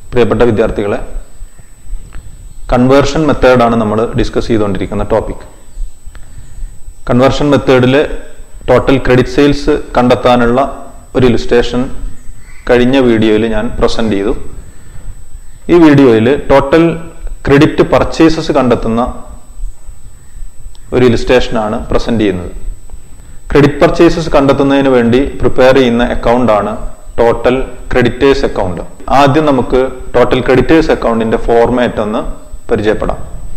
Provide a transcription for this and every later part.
പ്രിയപ്പെട്ട വിദ്യാർത്ഥികളെ കൺവേർഷൻ മെത്തേഡാണ് നമ്മൾ ഡിസ്കസ് ചെയ്തുകൊണ്ടിരിക്കുന്ന ടോപ്പിക് കൺവേർഷൻ മെത്തേഡിൽ ടോട്ടൽ ക്രെഡിറ്റ് സെയിൽസ് കണ്ടെത്താനുള്ള ഒരു ഇലുസ്ട്രേഷൻ കഴിഞ്ഞ വീഡിയോയിൽ ഞാൻ പ്രസന്റ് ചെയ്തു ഈ വീഡിയോയിൽ ടോട്ടൽ ക്രെഡിറ്റ് പർച്ചേസസ് കണ്ടെത്തുന്ന ഒരു ഇലുസ്ട്രേഷനാണ് പ്രസന്റ് ചെയ്യുന്നത് ക്രെഡിറ്റ് പർച്ചേസസ് കണ്ടെത്തുന്നതിന് വേണ്ടി പ്രിപ്പയർ ചെയ്യുന്ന അക്കൗണ്ട് ആണ് ടോട്ടൽ ക്രെഡിറ്റേഴ്സ് അക്കൗണ്ട് ആദ്യം നമുക്ക് ടോട്ടൽ ക്രെഡിറ്റേഴ്സ് അക്കൗണ്ടിന്റെ ഫോർമാറ്റ് ഒന്ന് പരിചയപ്പെടാം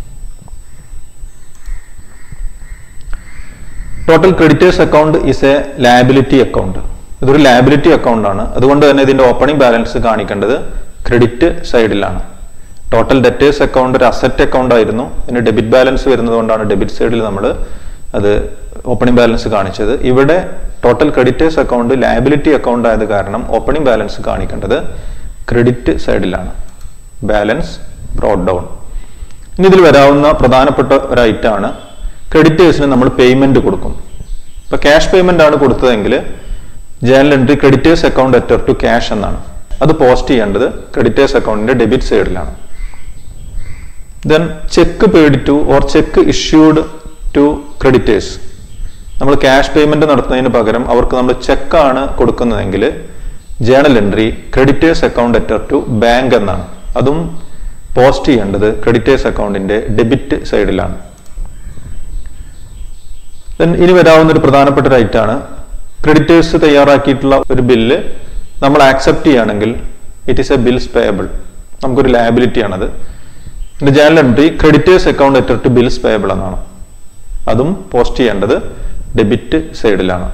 total creditors account is a liability account ഇതൊരു ലാബിലിറ്റി അക്കൗണ്ട് ആണ് അതുകൊണ്ട് തന്നെ ഇതിന്റെ ഓപ്പണിംഗ് ബാലൻസ് കാണിക്കേണ്ടത് ക്രെഡിറ്റ് സൈഡിലാണ് ടോട്ടൽ ഡെറ്റേഴ്സ് അക്കൗണ്ട് ഒരു അസറ്റ് അക്കൗണ്ട് ആയിരുന്നു ഇതിന് ഡെബിറ്റ് ബാലൻസ് വരുന്നത് കൊണ്ടാണ് ഡെബിറ്റ് സൈഡിൽ നമ്മൾ അത് ഓപ്പണിംഗ് ബാലൻസ് കാണിച്ചത് ഇവിടെ total creditors account liability account ആയത് കാരണം ഓപ്പണിംഗ് ബാലൻസ് കാണിക്കേണ്ടത് ക്രെഡിറ്റ് സൈഡിലാണ് ബാലൻസ് ബ്രോഡ് ഡൗൺ ഇനി ഇതിൽ വരാവുന്ന പ്രധാനപ്പെട്ട ഒരു ഐറ്റമാണ് ക്രെഡിറ്റേഴ്സിന് നമ്മൾ പേയ്മെന്റ് കൊടുക്കും ഇപ്പൊ ക്യാഷ് പേയ്മെന്റ് ആണ് കൊടുത്തതെങ്കിൽ ജേണൽ എൻട്രി ക്രെഡിറ്റേഴ്സ് അക്കൗണ്ട് എറ്റർ ടു ക്യാഷ് എന്നാണ് അത് പോസ്റ്റ് ചെയ്യേണ്ടത് ക്രെഡിറ്റേഴ്സ് അക്കൗണ്ടിന്റെ ഡെബിറ്റ് സൈഡിലാണ് then cheque paid to or cheque issued to creditors നമ്മൾ ക്യാഷ് പേയ്മെന്റ് നടത്തുന്നതിന് പകരം അവർക്ക് നമ്മൾ ചെക്കാണ് കൊടുക്കുന്നതെങ്കിൽ ജേണൽ എൻട്രി ക്രെഡിറ്റേഴ്സ് അക്കൗണ്ട് എറ്റർ ടു ബാങ്ക് എന്നാണ് അതും പോസ്റ്റ് ചെയ്യേണ്ടത് ക്രെഡിറ്റേഴ്സ് അക്കൗണ്ടിന്റെ ഡെബിറ്റ് സൈഡിലാണ് ദെൻ ഇനി വരാവുന്ന ഒരു പ്രധാനപ്പെട്ട ഒരു ഐറ്റാണ് ക്രെഡിറ്റേഴ്സ് തയ്യാറാക്കിയിട്ടുള്ള ഒരു ബില്ല് നമ്മൾ ആക്സെപ്റ്റ് ചെയ്യുകയാണെങ്കിൽ it is a bills payable നമുക്കൊരു ലയബിലിറ്റി ആണത് ഇതിന്റെ ജേണൽ എൻട്രി ക്രെഡിറ്റേഴ്സ് അക്കൗണ്ട് എറ്റർ ടു ബിൽസ് പേയബിൾ എന്നാണ് അതും പോസ്റ്റ് ചെയ്യേണ്ടത് ഡെബിറ്റ് സൈഡിലാണ്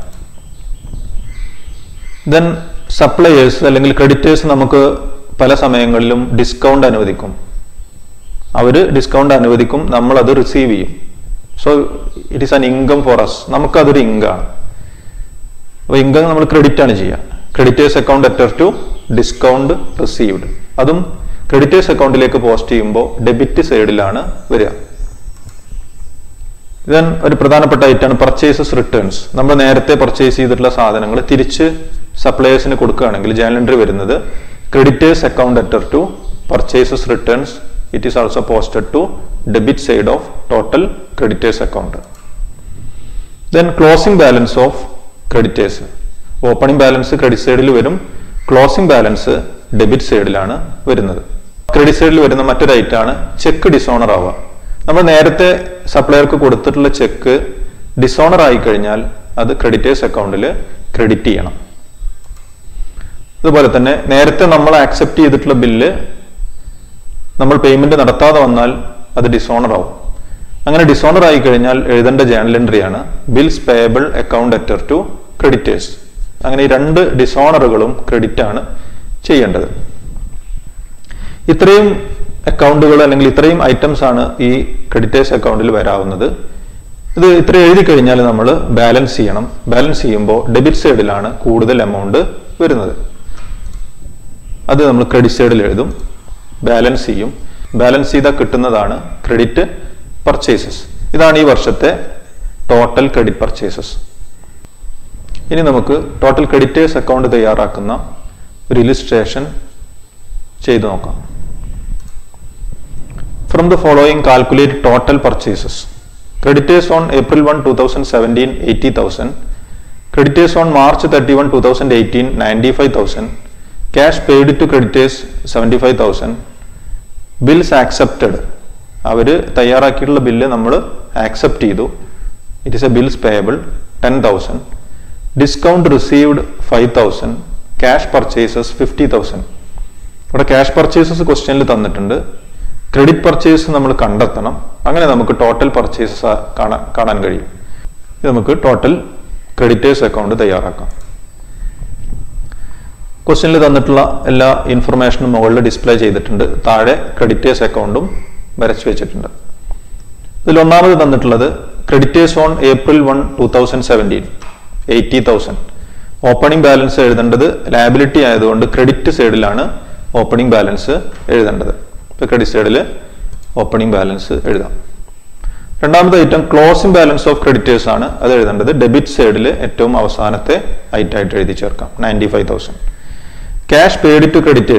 ദെൻ സപ്ലയേഴ്സ് അല്ലെങ്കിൽ ക്രെഡിറ്റേഴ്സ് നമുക്ക് പല സമയങ്ങളിലും ഡിസ്കൗണ്ട് അനുവദിക്കും അവര് ഡിസ്കൗണ്ട് അനുവദിക്കും നമ്മൾ അത് റിസീവ് ചെയ്യും so it is an income for us നമുക്കതൊരു ഇൻകാണ് അപ്പൊ ഇൻകം നമ്മൾ ക്രെഡിറ്റ് ആണ് ചെയ്യുക ക്രെഡിറ്റേഴ്സ് അക്കൗണ്ട് എറ്റർ ടു ഡിസ്കൗണ്ട് റിസീവ്ഡ് അതും ക്രെഡിറ്റേഴ്സ് അക്കൗണ്ടിലേക്ക് പോസ്റ്റ് ചെയ്യുമ്പോൾ ഡെബിറ്റ് സൈഡിലാണ് വരിക ദെൻ ഒരു പ്രധാനപ്പെട്ട ഐറ്റാണ് പർച്ചേസസ് റിട്ടേൺസ് നമ്മൾ നേരത്തെ പർച്ചേസ് ചെയ്തിട്ടുള്ള സാധനങ്ങൾ തിരിച്ച് സപ്ലയേഴ്സിന് കൊടുക്കുകയാണെങ്കിൽ ജേണൽ എൻട്രി വരുന്നത് ക്രെഡിറ്റേഴ്സ് അക്കൗണ്ട് എറ്റർ to purchases returns it is also posted to debit side of total creditors account then closing balance of creditors opening balance credit സൈഡിൽ വരും ക്ലോസിംഗ് ബാലൻസ് ഡെബിറ്റ് സൈഡിലാണ് വരുന്നത് ക്രെഡിറ്റ് സൈഡിൽ വരുന്ന മറ്റൊരു ഐറ്റാണ് ചെക്ക് ഡിസോണർ ആവുക നമ്മൾ നേരത്തെ സപ്ലയർക്ക് കൊടുത്തിട്ടുള്ള ചെക്ക് ഡിസോണർ ആയി കഴിഞ്ഞാൽ അത് ക്രെഡിറ്റേഴ്സ് അക്കൗണ്ടിൽ ക്രെഡിറ്റ് ചെയ്യണം അതുപോലെ തന്നെ നേരത്തെ നമ്മൾ ആക്സെപ്റ്റ് ചെയ്തിട്ടുള്ള ബില്ല് നമ്മൾ പേയ്മെന്റ് നടത്താതെ വന്നാൽ അത് ഡിസോണർ ആവും അങ്ങനെ ഡിസോണർ ആയി കഴിഞ്ഞാൽ എഴുതേണ്ട ജേണൽ എൻട്രിയാണ് ബിൽസ് പേയബിൾ അക്കൗണ്ട് എറ്റർ ടു ക്രെഡിറ്റേഴ്സ് അങ്ങനെ ഈ രണ്ട് ഡിസോണറുകളും ക്രെഡിറ്റ് ആണ് ചെയ്യേണ്ടത് ഇത്രയും അക്കൗണ്ടുകൾ അല്ലെങ്കിൽ ഇത്രയും ഐറ്റംസ് ആണ് ഈ ക്രെഡിറ്റേഴ്സ് അക്കൗണ്ടിൽ വരാവുന്നത് ഇത് ഇത്ര എഴുതി കഴിഞ്ഞാൽ നമ്മൾ ബാലൻസ് ചെയ്യണം ബാലൻസ് ചെയ്യുമ്പോൾ ഡെബിറ്റ് സൈഡിലാണ് കൂടുതൽ എമൗണ്ട് വരുന്നത് അത് നമ്മൾ ക്രെഡിറ്റ് സൈഡിൽ എഴുതും ബാലൻസ് ചെയ്യും ബാലൻസ് ചെയ്താൽ കിട്ടുന്നതാണ് ക്രെഡിറ്റ് പർച്ചേസസ് ഇതാണ് ഈ വർഷത്തെ ടോട്ടൽ ക്രെഡിറ്റ് പർച്ചേസസ് ഇനി നമുക്ക് ടോട്ടൽ ക്രെഡിറ്റേഴ്സ് അക്കൗണ്ട് തയ്യാറാക്കുന്ന ഒരു ഇലിസ്ട്രേഷൻ ചെയ്തു നോക്കാം from the following calculate total purchases creditors on April one two thousand seventeen eighty thousand creditors on March thirty one two thousand eighteen ninety five thousand cash paid to creditors seventy five thousand bills accepted അവർ തയ്യാറാക്കിയിട്ടുള്ള bill നമ്മൾ accept ചെയ്തു it is a bills payable ten thousand discount received five thousand cash purchases fifty thousand ഇവിടെ cash purchases ക്വസ്റ്റ്യനിൽ തന്നിട്ടുണ്ട് credit purchase നമ്മൾ കണ്ടെത്തണം അങ്ങനെ നമുക്ക് ടോട്ടൽ പർച്ചേസസ് കാണാൻ കാണാൻ കഴിയും ഇത് നമുക്ക് ടോട്ടൽ ക്രെഡിറ്റേഴ്സ് അക്കൗണ്ട് തയ്യാറാക്കാം ക്വസ്റ്റ്യനിൽ തന്നിട്ടുള്ള എല്ലാ ഇൻഫർമേഷനും മുകളിൽ ഡിസ്പ്ലേ ചെയ്തിട്ടുണ്ട് താഴെ ക്രെഡിറ്റേഴ്സ് അക്കൗണ്ടും വരച്ചു വെച്ചിട്ടുണ്ട് ഇതിൽ ഒന്നാമത് തന്നിട്ടുള്ളത് creditors on April one two thousand seventeen eighty thousand opening balance എഴുതേണ്ടത് ലാബിലിറ്റി ആയതുകൊണ്ട് ക്രെഡിറ്റ് സൈഡിലാണ് ഓപ്പണിംഗ് ബാലൻസ് എഴുതേണ്ടത് ഇപ്പൊ ക്രെഡിറ്റ് സൈഡിൽ ഓപ്പണിംഗ് ബാലൻസ് എഴുതാം രണ്ടാമത്തെ item closing balance of creditors ആണ് അത് എഴുതേണ്ടത് ഡെബിറ്റ് സൈഡിൽ ഏറ്റവും അവസാനത്തെ ഐറ്റം ആയിട്ട് എഴുതി ചേർക്കാം ninety five thousand cash paid to creditors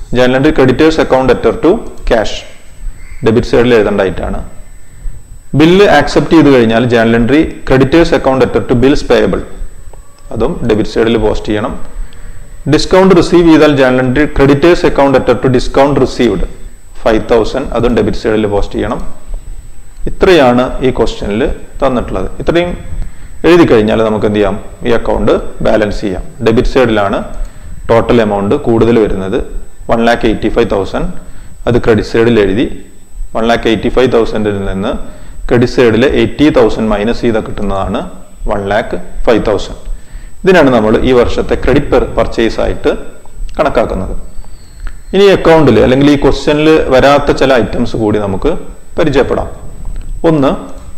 journal entry creditors account letter to cash debit സൈഡിൽ എഴുതേണ്ടതായിട്ടാണ് ബില്ല് ആക്സെപ്റ്റ് ചെയ്ത് കഴിഞ്ഞാൽ journal entry creditors account letter to bills payable അതും ഡെബിറ്റ് സൈഡിൽ പോസ്റ്റ് ചെയ്യണം ഡിസ്കൗണ്ട് റിസീവ് ചെയ്താൽ journal entry creditors account letter to discount received five thousand അതും debit സൈഡിൽ പോസ്റ്റ് ചെയ്യണം ഇത്രയാണ് ഈ ക്വസ്റ്റ്യനിൽ തന്നിട്ടുള്ളത് ഇത്രയും എഴുതി കഴിഞ്ഞാൽ നമുക്ക് എന്ത് ചെയ്യാം ഈ അക്കൗണ്ട് ബാലൻസ് ചെയ്യാം ഡെബിറ്റ് സൈഡിലാണ് ടോട്ടൽ എമൗണ്ട് കൂടുതൽ വരുന്നത് one lakh eighty five thousand അത് ക്രെഡിറ്റ് സൈഡിൽ എഴുതി വൺ ലാക്ക് എയ്റ്റി ഫൈവ് തൗസൻഡിൽ നിന്ന് ക്രെഡിറ്റ് സൈഡിൽ എയ്റ്റി തൗസൻഡ് മൈനസ് ചെയ്താൽ കിട്ടുന്നതാണ് വൺ ലാക്ക് ഫൈവ് തൗസൻഡ് ഇതിനാണ് നമ്മൾ ഈ വർഷത്തെ ക്രെഡിറ്റ് പർച്ചേസ് ആയിട്ട് കണക്കാക്കുന്നത് ഇനി അക്കൗണ്ടിൽ അല്ലെങ്കിൽ ഈ ക്വസ്റ്റ്യനിൽ വരാത്ത ചില ഐറ്റംസ് കൂടി നമുക്ക് പരിചയപ്പെടാം ഒന്ന്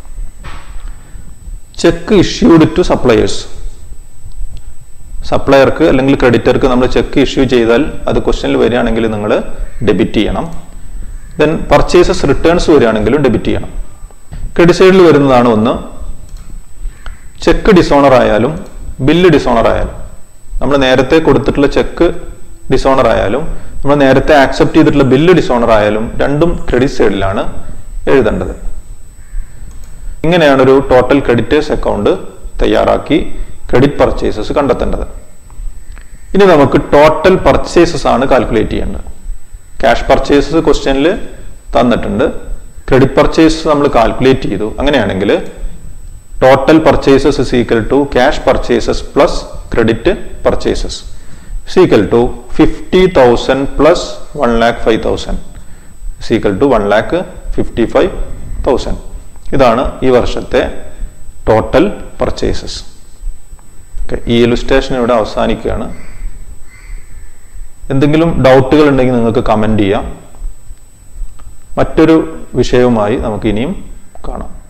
ചെക്ക് ഇഷ്യൂഡ് ടു സപ്ലയേഴ്സ് സപ്ലയർക്ക് അല്ലെങ്കിൽ ക്രെഡിറ്റർക്ക് നമ്മൾ ചെക്ക് ഇഷ്യൂ ചെയ്താൽ അത് ക്വസ്റ്റ്യനിൽ വരികയാണെങ്കിൽ നിങ്ങൾ ഡെബിറ്റ് ചെയ്യണം ദെൻ പർച്ചേസസ് റിട്ടേൺസ് വരികയാണെങ്കിലും ഡെബിറ്റ് ചെയ്യണം ക്രെഡിറ്റ് സൈഡിൽ വരുന്നതാണ് ഒന്ന് ചെക്ക് ഡിസോണർ ആയാലും ബില്ല് ഡിസോണർ ആയാലും നമ്മൾ നേരത്തെ കൊടുത്തിട്ടുള്ള ചെക്ക് ഡിസോണർ ആയാലും നമ്മൾ നേരത്തെ ആക്സെപ്റ്റ് ചെയ്തിട്ടുള്ള ബില്ല് ഡിസോണർ ആയാലും രണ്ടും ക്രെഡിറ്റ് സൈഡിലാണ് എഴുതേണ്ടത് ഇങ്ങനെയാണ് ഒരു ടോട്ടൽ ക്രെഡിറ്റേഴ്സ് അക്കൗണ്ട് തയ്യാറാക്കി ക്രെഡിറ്റ് പർച്ചേസസ് കണ്ടെത്തേണ്ടത് ഇനി നമുക്ക് ടോട്ടൽ പർച്ചേസസ് ആണ് കാൽക്കുലേറ്റ് ചെയ്യേണ്ടത് ക്യാഷ് പർച്ചേസസ് ക്വസ്റ്റ്യനിൽ തന്നിട്ടുണ്ട് ക്രെഡിറ്റ് പർച്ചേസ് നമ്മൾ കാൽക്കുലേറ്റ് ചെയ്തു അങ്ങനെയാണെങ്കിൽ total purchases is equal to cash purchases plus credit purchases equal to fifty thousand plus one lakh five thousand equal to one lakh fifty five thousand ഇതാണ് ഈ വർഷത്തെ ടോട്ടൽ പർച്ചേസസ് ഓക്കെ ഈ illustration ഇവിടെ അവസാനിക്കുകയാണ് എന്തെങ്കിലും ഡൗട്ടുകൾ ഉണ്ടെങ്കിൽ നിങ്ങൾക്ക് കമൻറ്റ് ചെയ്യാം മറ്റൊരു വിഷയവുമായി നമുക്ക് ഇനിയും കാണാം